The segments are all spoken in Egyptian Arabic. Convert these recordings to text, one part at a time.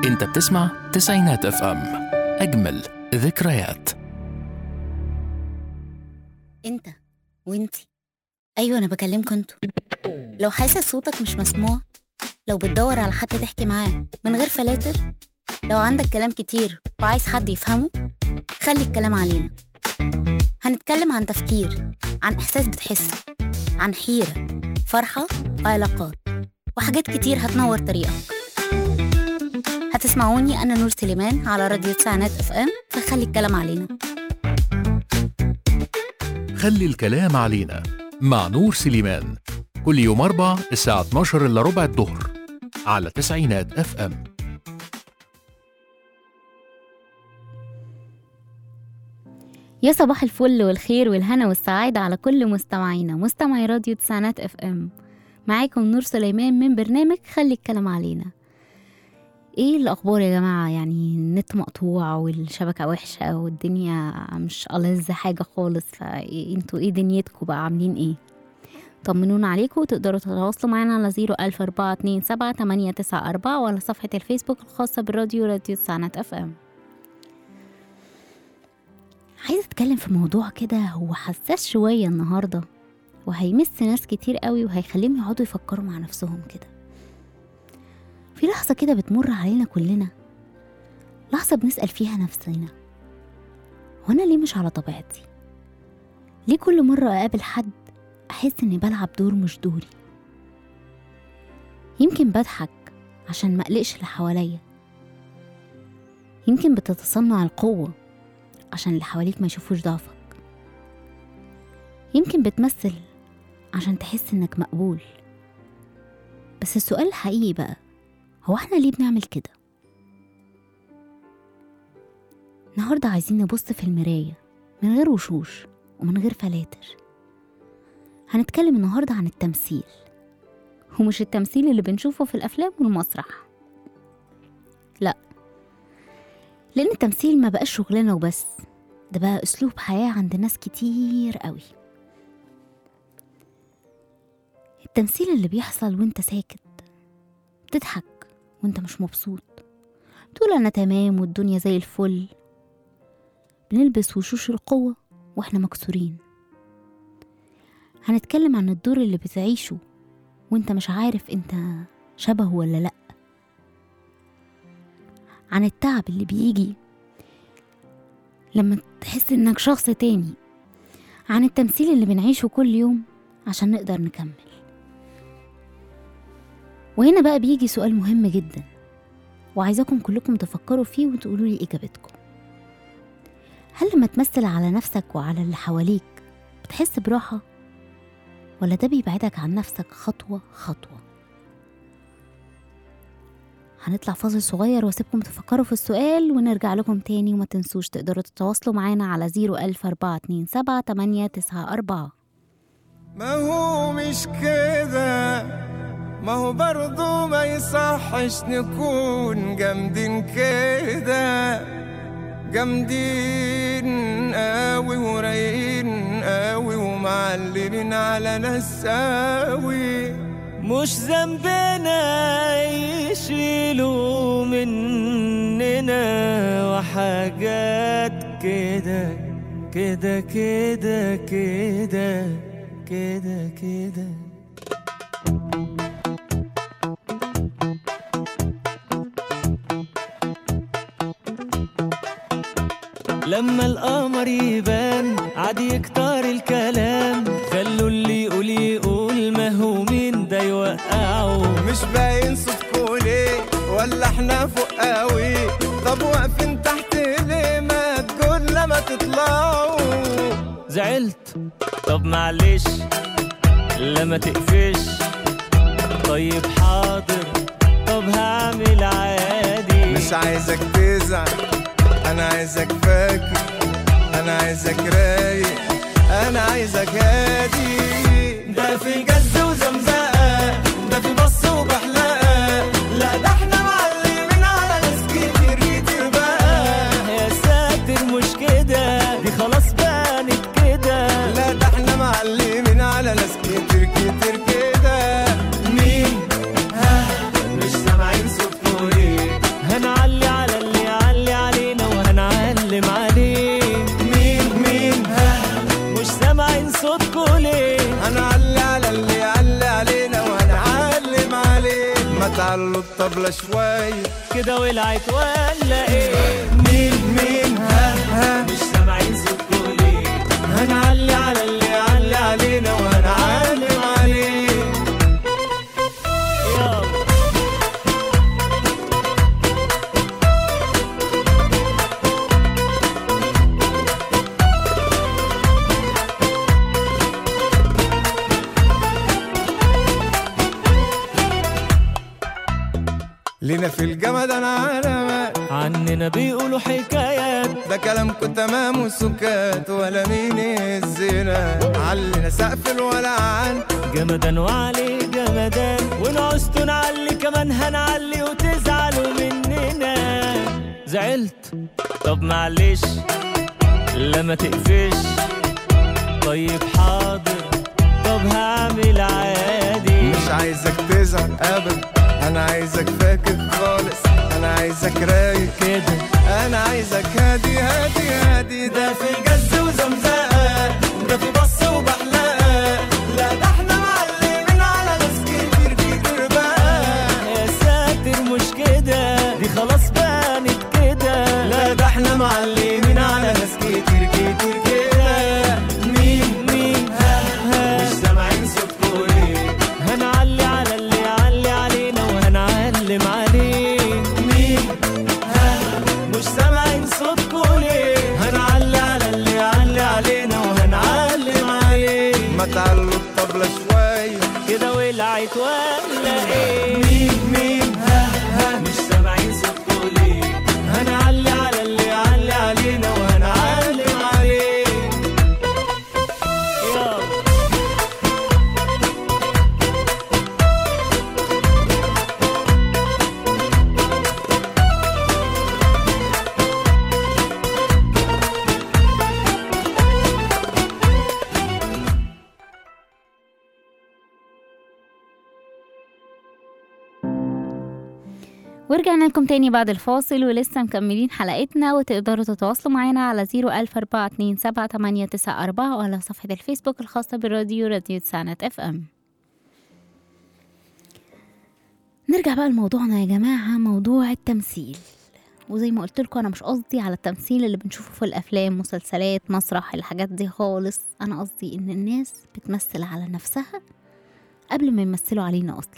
انت بتسمع تسعينات اف ام اجمل ذكريات انت وانتي ايوه انا بكلمكوا انتوا لو حاسس صوتك مش مسموع لو بتدور على حد تحكي معاه من غير فلاتر لو عندك كلام كتير وعايز حد يفهمه خلي الكلام علينا هنتكلم عن تفكير عن احساس بتحسه عن حيره فرحه وعلاقات وحاجات كتير هتنور طريقك هتسمعوني انا نور سليمان على راديو تسعينات اف ام فخلي الكلام علينا خلي الكلام علينا مع نور سليمان كل يوم أربع الساعة 12 إلا ربع الظهر على تسعينات اف ام يا صباح الفل والخير والهنا والسعادة على كل مستمعينا مستمعي راديو تسعينات اف ام معاكم نور سليمان من برنامج خلي الكلام علينا ايه الاخبار يا جماعة يعني النت مقطوع والشبكة وحشة والدنيا مش ألذ حاجة خالص فانتوا ايه دنيتكم بقى عاملين ايه طمنونا عليكم وتقدروا تتواصلوا معنا على زيرو ألف أربعة اتنين سبعة تمانية تسعة أربعة وعلى صفحة الفيسبوك الخاصة بالراديو راديو تسعينات اف ام عايزة اتكلم في موضوع كده هو حساس شوية النهاردة وهيمس ناس كتير قوي وهيخليهم يقعدوا يفكروا مع نفسهم كده في لحظة كده بتمر علينا كلنا لحظة بنسأل فيها نفسنا وانا ليه مش على طبيعتي ليه كل مرة اقابل حد احس اني بلعب دور مش دوري يمكن بضحك عشان مقلقش اللي حواليا يمكن بتتصنع القوة عشان اللي حواليك ما يشوفوش ضعفك يمكن بتمثل عشان تحس انك مقبول بس السؤال الحقيقي بقى هو احنا ليه بنعمل كده النهاردة عايزين نبص في المراية من غير وشوش ومن غير فلاتر هنتكلم النهاردة عن التمثيل ومش التمثيل اللي بنشوفه في الأفلام والمسرح لأ لأن التمثيل ما بقاش شغلانة وبس ده بقى أسلوب حياة عند ناس كتير قوي التمثيل اللي بيحصل وانت ساكت بتضحك وانت مش مبسوط تقول أنا تمام والدنيا زي الفل بنلبس وشوش القوة واحنا مكسورين هنتكلم عن الدور اللي بتعيشه وانت مش عارف انت شبهه ولا لأ عن التعب اللي بيجي لما تحس انك شخص تاني عن التمثيل اللي بنعيشه كل يوم عشان نقدر نكمل وهنا بقى بيجي سؤال مهم جدا وعايزاكم كلكم تفكروا فيه وتقولوا لي اجابتكم هل لما تمثل على نفسك وعلى اللي حواليك بتحس براحة ولا ده بيبعدك عن نفسك خطوة خطوة هنطلع فاصل صغير واسيبكم تفكروا في السؤال ونرجع لكم تاني وما تنسوش تقدروا تتواصلوا معانا على زيرو ألف أربعة اتنين سبعة تمانية تسعة أربعة ما هو مش كده ما هو برضو ما يصحش نكون جامدين كده جامدين قوي ورايقين قوي ومعلمين على ناس قوي مش ذنبنا يشيلوا مننا وحاجات كده كده كده كده كده كده لما القمر يبان عادي يكتر الكلام خلوا اللي يقول يقول ما هو مين ده يوقعه مش باين صوتكوا ليه ولا احنا فوق قوي طب واقفين تحت ليه ما تقول لما تطلعوا زعلت طب معلش لما تقفش طيب حاضر طب هعمل عادي مش عايزك تزعل انا عايزك فاكر انا عايزك رايق انا عايزك هادي ده في جد وزمزقه ده في بص وبحلقه لا ده احنا معلمين على ناس كتير كتير بقى يا ساتر مش كده دي خلاص بانت كده لا ده احنا معلمين على ناس كتير كتير كده مين ها مش سامعين صوتكوا ليه تعلوا الطبلة شوية كده ولعت ولا ايه مين مين ها ها مش سامعين صوتكوا ليه هنعلي على اللي علي علينا وهنعلم عليه يلا لينا في الجمد انا علامات عننا بيقولوا حكايات ده كلامكم تمام وسكات ولا مين الزنا علنا سقف الولعان جمدان وعلي جمدان ونعوزتوا نعلي كمان هنعلي وتزعلوا مننا زعلت طب معلش لما تقفش طيب حاضر طب هعمل عادي مش عايزك تزعل ابدا انا عايزك فاكر خالص انا عايزك رايق كده انا عايزك هادي هادي هادي ده في جز وزمزقه ده في بص وبحلقه لا ده احنا معلمين على ناس كتير كتير بقى يا ساتر مش كده دي خلاص بانت كده لا ده احنا معلمين على ناس كتير كتير كده مين مين ها ها مش سامعين صوتكوا ليه هنعلي على اللي يعلي علينا وهنعلم عليه مين ها مش سامعين صوتكوا ليه هنعلي على اللي يعلي علينا وهنعلم عليه ما تعلوا الطبلة شوية كده ولعت ولا ايه مين مين ها ها مش سامعين صوتكوا ليه هنعلي على اللي يعلي علينا وهنعلم عليه يلا ورجعنا لكم تاني بعد الفاصل ولسه مكملين حلقتنا وتقدروا تتواصلوا معانا على 014278994 وعلى صفحة الفيسبوك الخاصة بالراديو راديو تسعينات اف ام نرجع بقى لموضوعنا يا جماعة موضوع التمثيل وزي ما قلت لكم انا مش قصدي على التمثيل اللي بنشوفه في الافلام مسلسلات مسرح الحاجات دي خالص انا قصدي ان الناس بتمثل على نفسها قبل ما يمثلوا علينا اصلا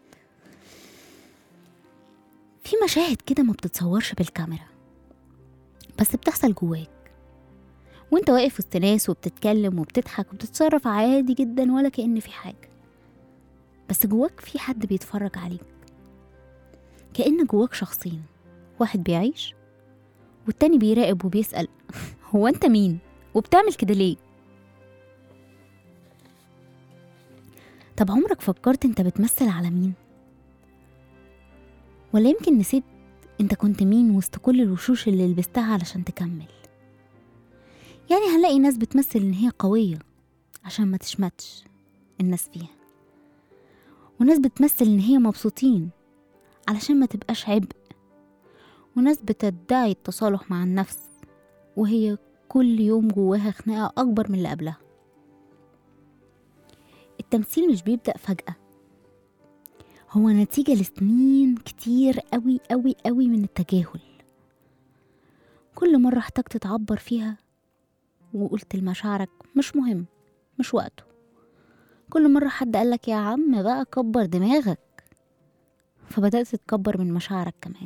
في مشاهد كده ما بتتصورش بالكاميرا بس بتحصل جواك وانت واقف وسط ناس وبتتكلم وبتضحك وبتتصرف عادي جدا ولا كأن في حاجة بس جواك في حد بيتفرج عليك كأن جواك شخصين واحد بيعيش والتاني بيراقب وبيسأل هو انت مين وبتعمل كده ليه طب عمرك فكرت انت بتمثل على مين ولا يمكن نسيت انت كنت مين وسط كل الوشوش اللي لبستها علشان تكمل يعني هنلاقي ناس بتمثل ان هي قوية عشان ما تشمتش الناس فيها وناس بتمثل ان هي مبسوطين علشان ما تبقاش عبء وناس بتدعي التصالح مع النفس وهي كل يوم جواها خناقة أكبر من اللي قبلها التمثيل مش بيبدأ فجأة هو نتيجة لسنين كتير قوي قوي قوي من التجاهل كل مرة احتجت تعبر فيها وقلت لمشاعرك مش مهم مش وقته كل مرة حد قالك يا عم بقى كبر دماغك فبدأت تتكبر من مشاعرك كمان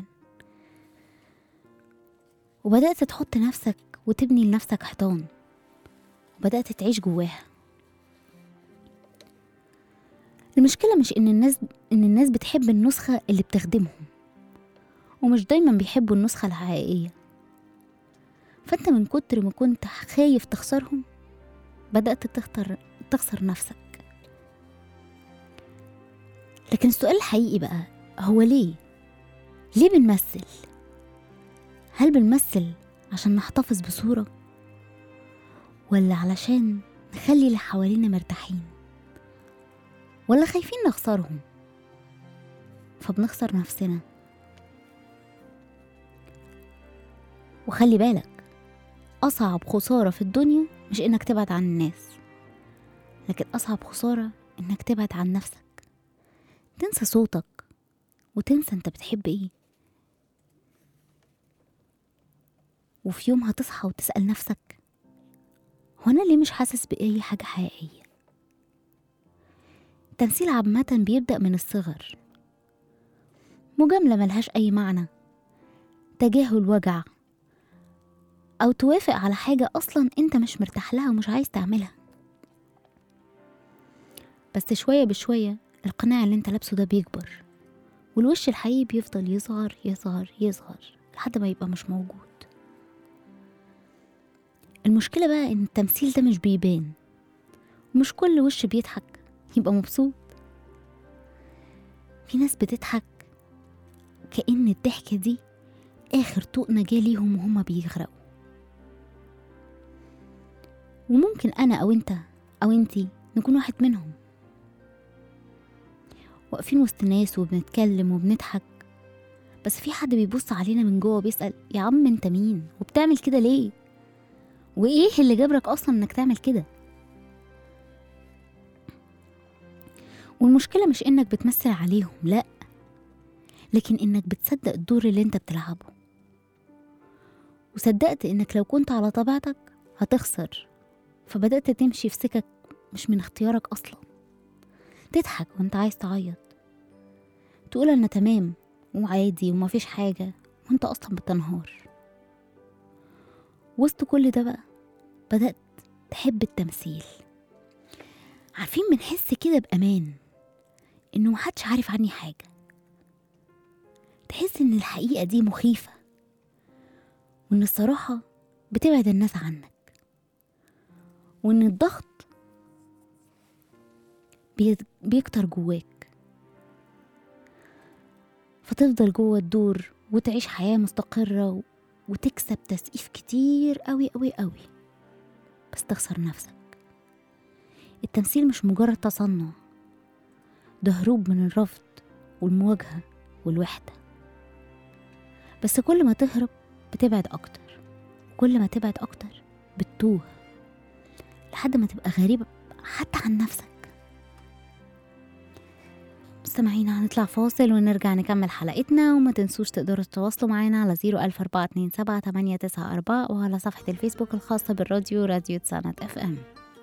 وبدأت تحط نفسك وتبني لنفسك حيطان وبدأت تعيش جواها المشكلة مش إن الناس إن الناس بتحب النسخة اللي بتخدمهم ومش دايما بيحبوا النسخة الحقيقية فأنت من كتر ما كنت خايف تخسرهم بدأت تختار تخسر نفسك لكن السؤال الحقيقي بقى هو ليه؟ ليه بنمثل؟ هل بنمثل عشان نحتفظ بصورة؟ ولا علشان نخلي اللي حوالينا مرتاحين؟ ولا خايفين نخسرهم فبنخسر نفسنا وخلي بالك أصعب خسارة في الدنيا مش إنك تبعد عن الناس لكن أصعب خسارة إنك تبعد عن نفسك تنسى صوتك وتنسى انت بتحب ايه وفي يوم هتصحى وتسأل نفسك هو أنا ليه مش حاسس بأي حاجة حقيقية التمثيل عامة بيبدأ من الصغر مجاملة ملهاش أي معنى تجاهل وجع أو توافق على حاجة أصلا أنت مش مرتاح لها ومش عايز تعملها بس شوية بشوية القناع اللي انت لابسه ده بيكبر والوش الحقيقي بيفضل يصغر يصغر يصغر لحد ما يبقى مش موجود المشكلة بقى إن التمثيل ده مش بيبان ومش كل وش بيضحك يبقى مبسوط في ناس بتضحك كأن الضحكة دي آخر طوق نجاة ليهم وهما بيغرقوا وممكن أنا أو أنت أو أنتي نكون واحد منهم واقفين وسط ناس وبنتكلم وبنضحك بس في حد بيبص علينا من جوه بيسأل يا عم انت مين وبتعمل كده ليه وايه اللي جبرك اصلا انك تعمل كده والمشكلة مش انك بتمثل عليهم لا لكن انك بتصدق الدور اللي انت بتلعبه وصدقت انك لو كنت على طبيعتك هتخسر فبدأت تمشي في سكك مش من اختيارك اصلا تضحك وانت عايز تعيط تقول انا تمام وعادي ومفيش حاجة وانت اصلا بتنهار وسط كل ده بقى بدأت تحب التمثيل عارفين بنحس كده بأمان إنه محدش عارف عني حاجة تحس إن الحقيقة دي مخيفة وإن الصراحة بتبعد الناس عنك وإن الضغط بي- بيكتر جواك فتفضل جوه الدور وتعيش حياة مستقرة و- وتكسب تسقيف كتير قوي قوي قوي بس تخسر نفسك التمثيل مش مجرد تصنع ده هروب من الرفض والمواجهة والوحدة بس كل ما تهرب بتبعد أكتر كل ما تبعد أكتر بتتوه لحد ما تبقى غريب حتى عن نفسك مستمعينا هنطلع فاصل ونرجع نكمل حلقتنا وما تنسوش تقدروا تتواصلوا معانا على 01427 وعلى صفحة الفيسبوك الخاصة بالراديو راديو تسانات اف ام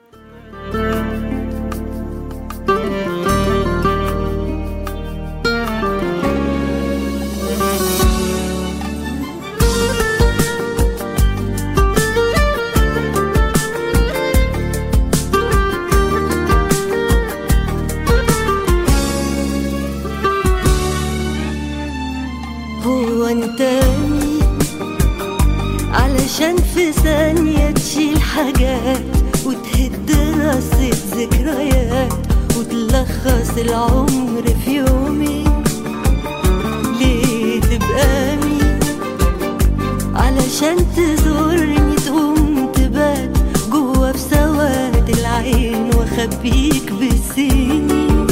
هو انت مين علشان في ثانية تشيل حاجات وتهد راسة ذكريات وتلخص العمر في يومين ليه تبقى مين علشان تزورني تقوم تبات جوا في سواد العين واخبيك بالسنين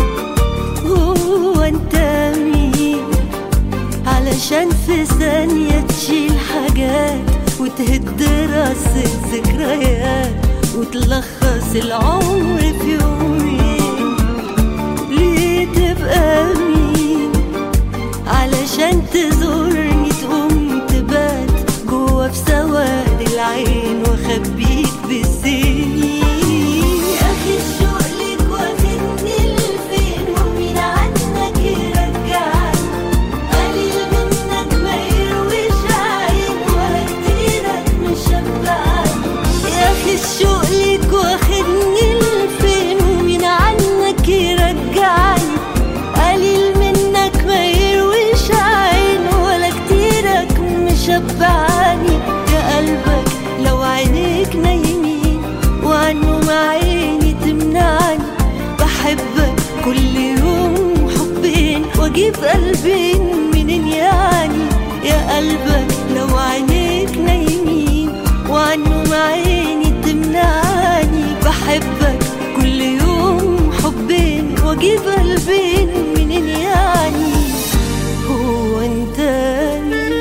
هو انت مين علشان في ثانية تشيل حاجات وتهد راس الذكريات وتلخص العمر في يومين ليه تبقى مين علشان تزورني تقوم تبات جوا في سواد العين واخبيك بالسنين يا اخي الشوق ليك واخدني لفين ومين عنك يرجعني قليل منك ما يرويش عين ولا كتيرك مشبعني يا اخي الشوق ليك واخدني لفين ومين عنك يرجعني قليل منك ما يرويش عين ولا كتيرك مشبعني يا قلبك لو عينيك نايمين وعنهم عيني تمنعني بحبك كل يوم حبين واجيب قلبين منين يعني يا قلبك لو عينيك نايمين وعنهم عيني تمنعني بحبك كل يوم حبين واجيب قلبين منين يعني هو انت مين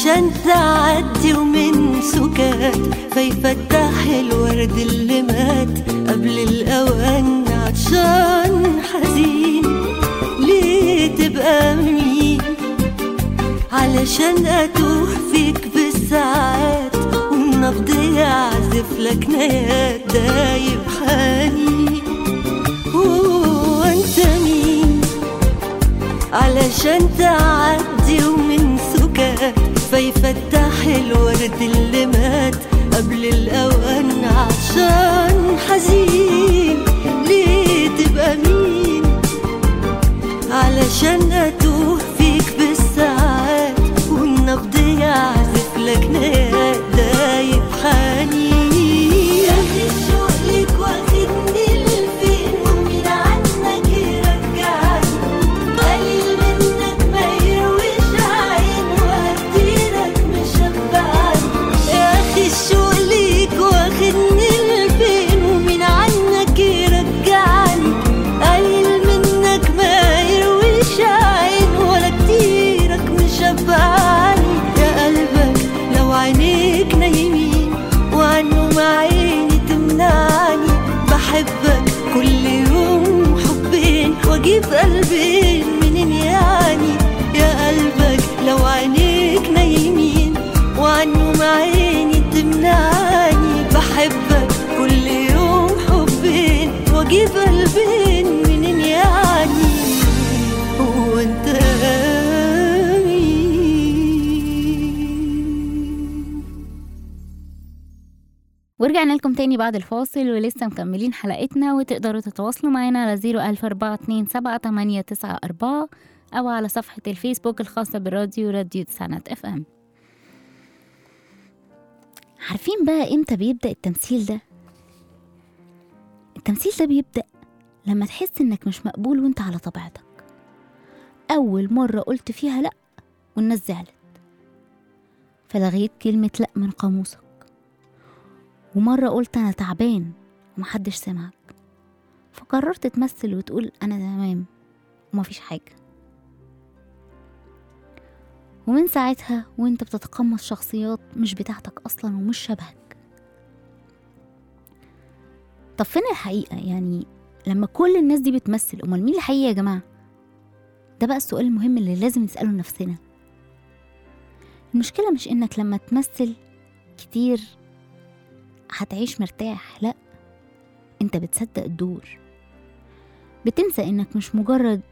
علشان تعدي ومن سكات فيفتح الورد اللي مات قبل الأوان عطشان حزين ليه تبقى مين علشان أتوه فيك بالساعات والنبض يعزف لك نيات دايب حنين هو انت مين علشان تعدي ومن سكات فيفتح الورد اللي مات قبل الأوان عشان حزين ليه تبقى مين علشان أتوه فيك بالساعات والنبض يعزف لك نيات دايب حنين ياخد شغلك واخدني لفين ومين عنك يرجعني قليل منك ما يرويش عين وهديلك مشبعني يا اخي شغلك واخدني لفين ومين عنك يرجعني قليل منك ما يرويش عين ولا كتيرك مشبعني يا قلبك لو عينيك نايمين وعنهم عيني تمنعني بحبك كل يوم حبين واجيب قلبين منين يعني يا قلبك لو عينيك نايمين وعنهم عيني تمنعني بحبك كل يوم حبين واجيب قلبين منين يعني هو انت مين ورجعنا لكم تاني بعد الفاصل ولسه مكملين حلقتنا وتقدروا تتواصلوا معانا على 00427 أو على صفحة الفيسبوك الخاصة بالراديو راديو تسعينات اف ام عارفين بقى امتى بيبدأ التمثيل ده؟ التمثيل ده بيبدأ لما تحس انك مش مقبول وانت على طبيعتك أول مرة قلت فيها لأ والناس زعلت فلغيت كلمة لأ من قاموسك ومرة قلت أنا تعبان ومحدش سمعك فقررت تمثل وتقول أنا تمام ومفيش حاجة ومن ساعتها وانت بتتقمص شخصيات مش بتاعتك أصلا ومش شبهك طب فين الحقيقة يعني لما كل الناس دي بتمثل أمال مين الحقيقة يا جماعة ده بقى السؤال المهم اللي لازم نسأله لنفسنا المشكلة مش إنك لما تمثل كتير هتعيش مرتاح لا انت بتصدق الدور بتنسى انك مش مجرد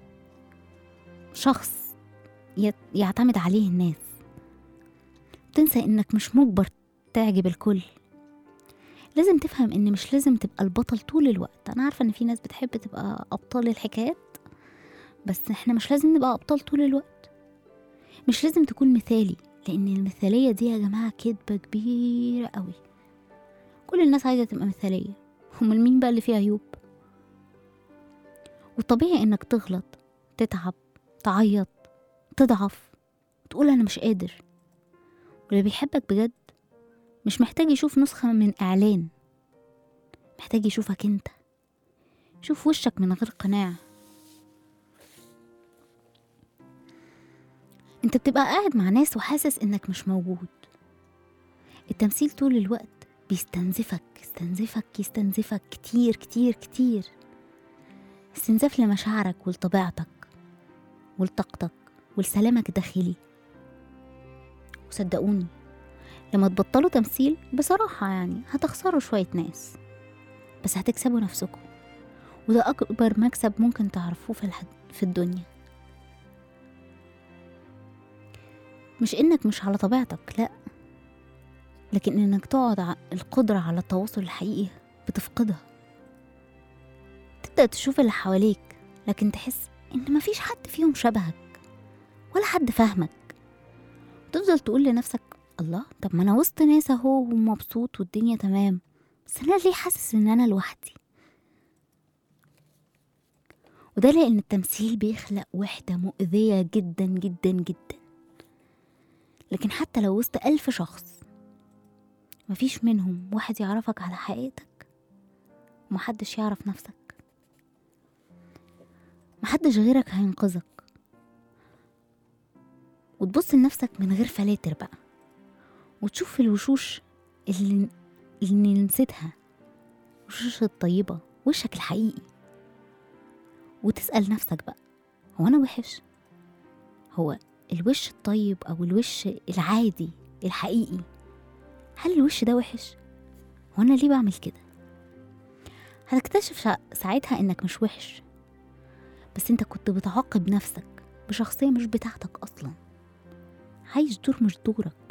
شخص يت- يعتمد عليه الناس بتنسى انك مش مجبر تعجب الكل لازم تفهم ان مش لازم تبقى البطل طول الوقت انا عارفه ان في ناس بتحب تبقى ابطال الحكايات بس احنا مش لازم نبقى ابطال طول الوقت مش لازم تكون مثالي لان المثاليه دي يا جماعه كدبه كبيره قوي كل الناس عايزة تبقى مثالية امال مين بقى اللي فيه عيوب وطبيعي انك تغلط تتعب تعيط تضعف تقول انا مش قادر واللي بيحبك بجد مش محتاج يشوف نسخة من اعلان محتاج يشوفك انت يشوف وشك من غير قناع انت بتبقى قاعد مع ناس وحاسس انك مش موجود التمثيل طول الوقت بيستنزفك يستنزفك يستنزفك كتير كتير كتير استنزاف لمشاعرك ولطبيعتك ولطاقتك ولسلامك الداخلي وصدقوني لما تبطلوا تمثيل بصراحة يعني هتخسروا شوية ناس بس هتكسبوا نفسكم وده أكبر مكسب ممكن تعرفوه في, الحد في الدنيا مش إنك مش على طبيعتك لأ لكن انك تقعد ع- القدرة على التواصل الحقيقي بتفقدها تبدأ تشوف اللي حواليك لكن تحس ان مفيش حد فيهم شبهك ولا حد فاهمك تفضل تقول لنفسك الله طب ما انا وسط ناس اهو ومبسوط والدنيا تمام بس انا ليه حاسس ان انا لوحدي وده لان التمثيل بيخلق وحدة مؤذية جدا جدا جدا لكن حتى لو وسط ألف شخص مفيش منهم واحد يعرفك على حقيقتك ومحدش يعرف نفسك محدش غيرك هينقذك وتبص لنفسك من غير فلاتر بقى وتشوف الوشوش اللي, اللي نسيتها الوشوش الطيبة وشك الحقيقي وتسأل نفسك بقى هو أنا وحش؟ هو الوش الطيب أو الوش العادي الحقيقي هل الوش ده وحش؟ هو أنا ليه بعمل كده؟ هتكتشف شا- ساعتها إنك مش وحش بس انت كنت بتعاقب نفسك بشخصية مش بتاعتك أصلا عايش دور مش دورك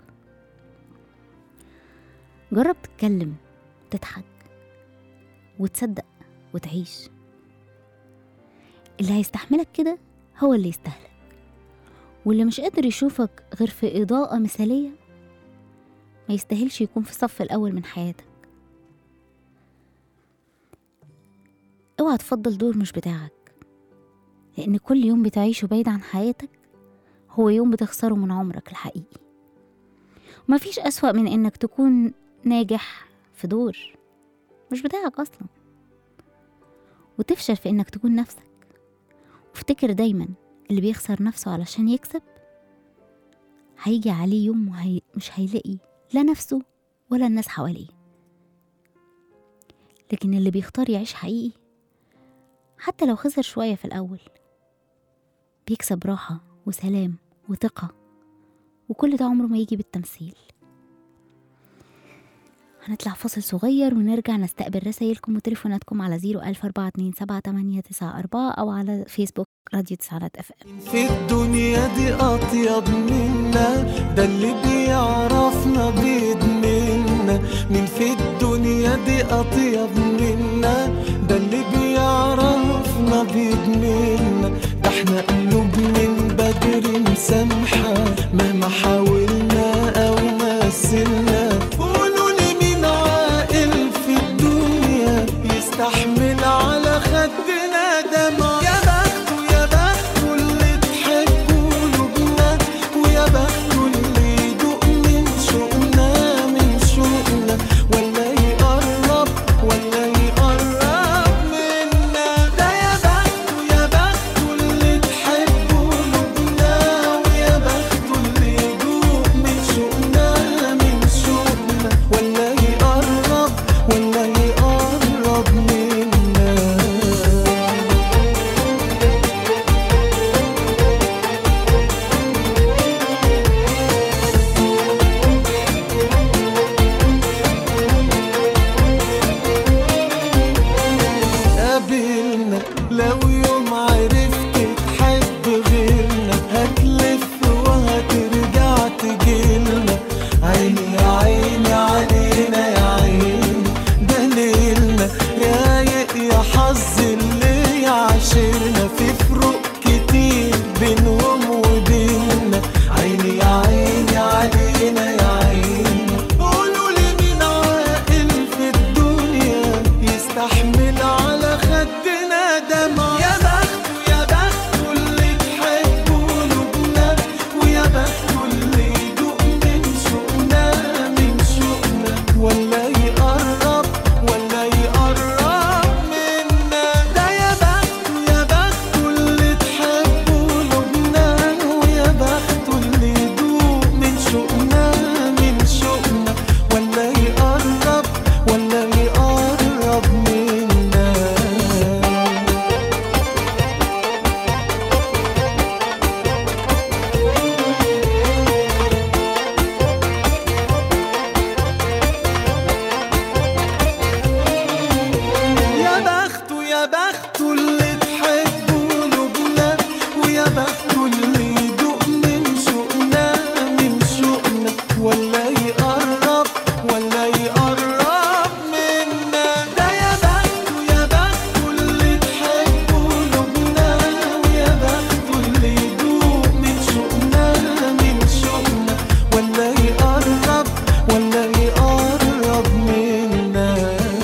جرب تتكلم تضحك وتصدق وتعيش اللي هيستحملك كده هو اللي يستهلك واللي مش قادر يشوفك غير في إضاءة مثالية ما يستاهلش يكون في الصف الأول من حياتك اوعى تفضل دور مش بتاعك لأن كل يوم بتعيشه بعيد عن حياتك هو يوم بتخسره من عمرك الحقيقي ومفيش أسوأ من إنك تكون ناجح في دور مش بتاعك أصلا وتفشل في إنك تكون نفسك وافتكر دايما اللي بيخسر نفسه علشان يكسب هيجي عليه يوم وهي مش هيلاقي لا نفسه ولا الناس حواليه لكن اللي بيختار يعيش حقيقي حتى لو خسر شوية في الأول بيكسب راحة وسلام وثقة وكل ده عمره ما يجي بالتمثيل هنطلع فاصل صغير ونرجع نستقبل رسايلكم وتليفوناتكم على زيرو ألف أربعة اتنين سبعة تمانية تسعة أربعة أو على فيسبوك راديو تسعة اف ام في الدنيا دي أطيب منا ده اللي بيعرفنا بيدمنا مين في الدنيا دي أطيب منا ده اللي بيعرفنا بيدمنا ده احنا قلوب من بدري مسامحة مهما حاولنا أو مثلنا قولوا لي مين عاقل في الدنيا يستحمل على خدنا دمع يا بخته يا بخته اللي تحب قلوبنا ويا بخته اللي يدوق من شوقنا من شوقنا ولا يقرب ولا يقرب منا ده يا بخته يا بخته اللي تحب قلوبنا ويا بخته اللي يدوق من شوقنا من شوقنا ولا يقرب ولا يقرب منا قابلنا لو يوم عرفت تحب غيرنا هتلف وهترجع تجيلنا عيني يا عيني علينا يا عيني ده ليلنا رايق يا حظ اللي يعاشرنا في فروق كتير بينهم وبيننا عيني يا عيني علينا يا عيني قولوا لي مين عاقل في الدنيا يستحمل على خدنا دمع يا بخته يا بخته اللي تحب قلوبنا ويا بخته اللي يدوق من شوقنا من شوقنا ولا يقرب ولا يقرب منا ده يا بخته يا بخته اللي تحب قلوبنا ويا بخته اللي يدوق من شوقنا من شوقنا ولا يقرب ولا يقرب منا يا بخته يا بخته اللي تحب قلوبنا ويا بخته اللي يدوق من شوقنا من شوقنا ولا يقرب ولا يقرب منا ده يا بخته يا بخته اللي تحب قلوبنا ويا بخته اللي يدوق من شوقنا من شوقنا ولا يقرب ولا يقرب منا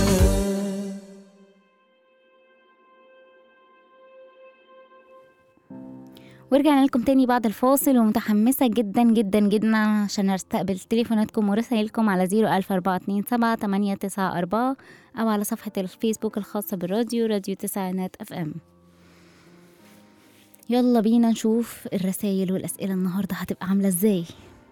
ورجعنا لكم تاني بعد الفاصل ومتحمسة جدا جدا جدا عشان استقبل تليفوناتكم ورسائلكم على زيرو ألف أربعة اتنين سبعة تمانية تسعة أربعة أو على صفحة الفيسبوك الخاصة بالراديو راديو تسعينات أف أم يلا بينا نشوف الرسائل والأسئلة النهاردة هتبقى عاملة ازاي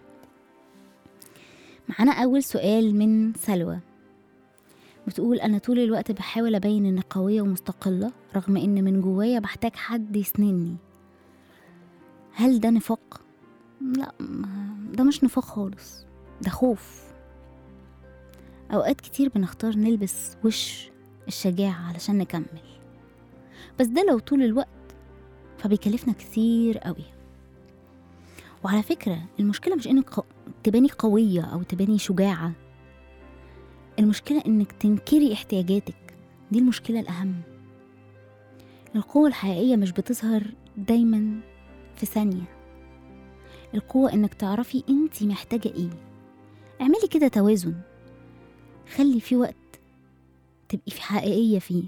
معانا أول سؤال من سلوى بتقول أنا طول الوقت بحاول أبين إني قوية ومستقلة رغم إن من جوايا بحتاج حد يسندني هل ده نفاق؟ لا ما- ده مش نفاق خالص ده خوف أوقات كتير بنختار نلبس وش الشجاعة علشان نكمل بس ده لو طول الوقت فبيكلفنا كتير قوي وعلى فكرة المشكلة مش انك ق- تباني قوية او تباني شجاعة المشكلة انك تنكري احتياجاتك دي المشكلة الأهم القوة الحقيقية مش بتظهر دايما في ثانية القوة انك تعرفي انتي محتاجة ايه اعملي كده توازن خلي في وقت تبقي في حقيقية فيه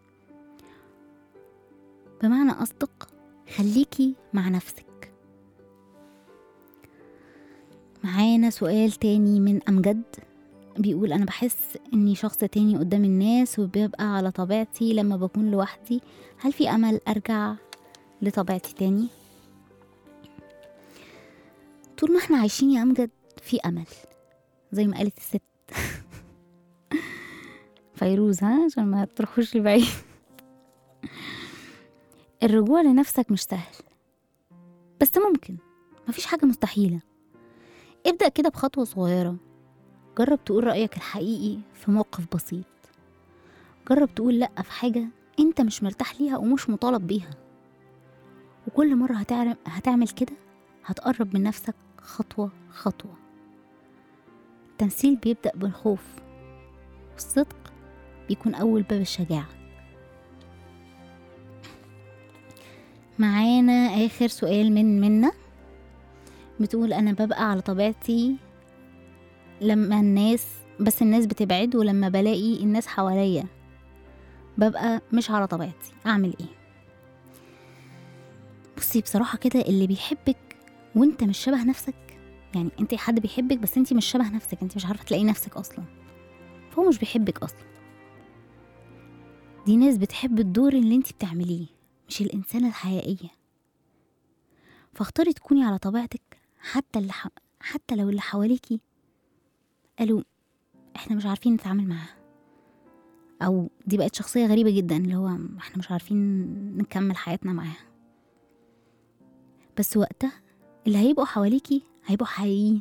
بمعنى أصدق خليكي مع نفسك معانا سؤال تاني من أمجد بيقول أنا بحس إني شخص تاني قدام الناس وبيبقى على طبيعتي لما بكون لوحدي هل في أمل أرجع لطبيعتي تاني؟ طول ما احنا عايشين يا أمجد في أمل زي ما قالت الست فيروز ها عشان ما تروحوش لبعيد الرجوع لنفسك مش سهل بس ممكن مفيش حاجة مستحيلة ابدأ كده بخطوة صغيرة جرب تقول رأيك الحقيقي في موقف بسيط جرب تقول لأ في حاجة انت مش مرتاح ليها ومش مطالب بيها وكل مرة هتعمل, هتعمل كده هتقرب من نفسك خطوة خطوة التمثيل بيبدأ بالخوف والصدق بيكون أول باب الشجاعة معانا آخر سؤال من منا بتقول أنا ببقى على طبيعتي لما الناس بس الناس بتبعد ولما بلاقي الناس حواليا ببقى مش على طبيعتي أعمل إيه بصي بصراحة كده اللي بيحبك وانت مش شبه نفسك يعني انت حد بيحبك بس انت مش شبه نفسك انت مش عارفة تلاقي نفسك أصلا فهو مش بيحبك أصلا دي ناس بتحب الدور اللي انت بتعمليه مش الإنسانة الحقيقية فاختاري تكوني على طبيعتك حتى اللي ح... حتى لو اللي حواليكي قالوا احنا مش عارفين نتعامل معاها او دي بقت شخصية غريبة جدا اللي هو احنا مش عارفين نكمل حياتنا معاها بس وقتها اللي هيبقوا حواليكي هيبقوا حقيقيين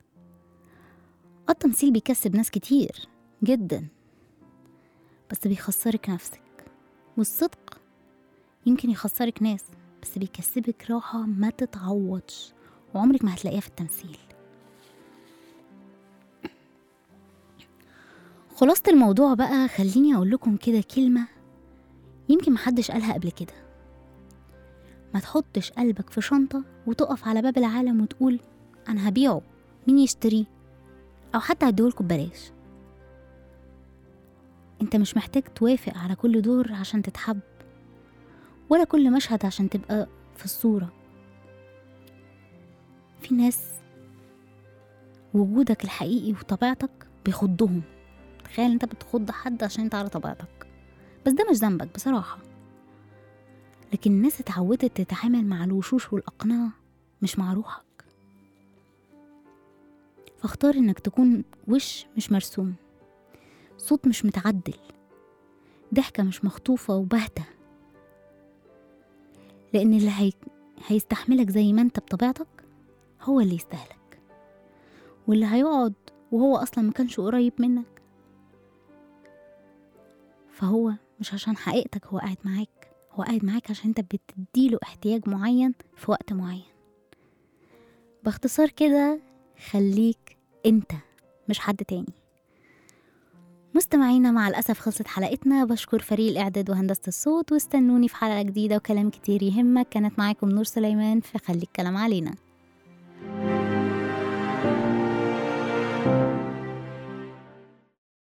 اه التمثيل بيكسب ناس كتير جدا بس بيخسرك نفسك والصدق يمكن يخسرك ناس بس بيكسبك راحة ما تتعوضش وعمرك ما هتلاقيها في التمثيل خلاصة الموضوع بقى خليني أقول لكم كده كلمة يمكن محدش قالها قبل كده ما تحطش قلبك في شنطة وتقف على باب العالم وتقول أنا هبيعه مين يشتريه أو حتى هديهولكوا ببلاش انت مش محتاج توافق على كل دور عشان تتحب ولا كل مشهد عشان تبقى في الصورة في ناس وجودك الحقيقي وطبيعتك بيخضهم تخيل انت بتخض حد عشان انت على طبيعتك بس ده مش ذنبك بصراحة لكن الناس اتعودت تتعامل مع الوشوش والأقنعة مش مع روحك فاختار انك تكون وش مش مرسوم صوت مش متعدل ضحكة مش مخطوفة وبهتة لأن اللي هي... هيستحملك زي ما انت بطبيعتك هو اللي يستاهلك واللي هيقعد وهو أصلا ما كانش قريب منك فهو مش عشان حقيقتك هو قاعد معاك هو قاعد معاك عشان انت بتديله احتياج معين في وقت معين باختصار كده خليك انت مش حد تاني مستمعينا مع الأسف خلصت حلقتنا بشكر فريق الإعداد وهندسة الصوت واستنوني في حلقة جديدة وكلام كتير يهمك كانت معاكم نور سليمان في خلي الكلام علينا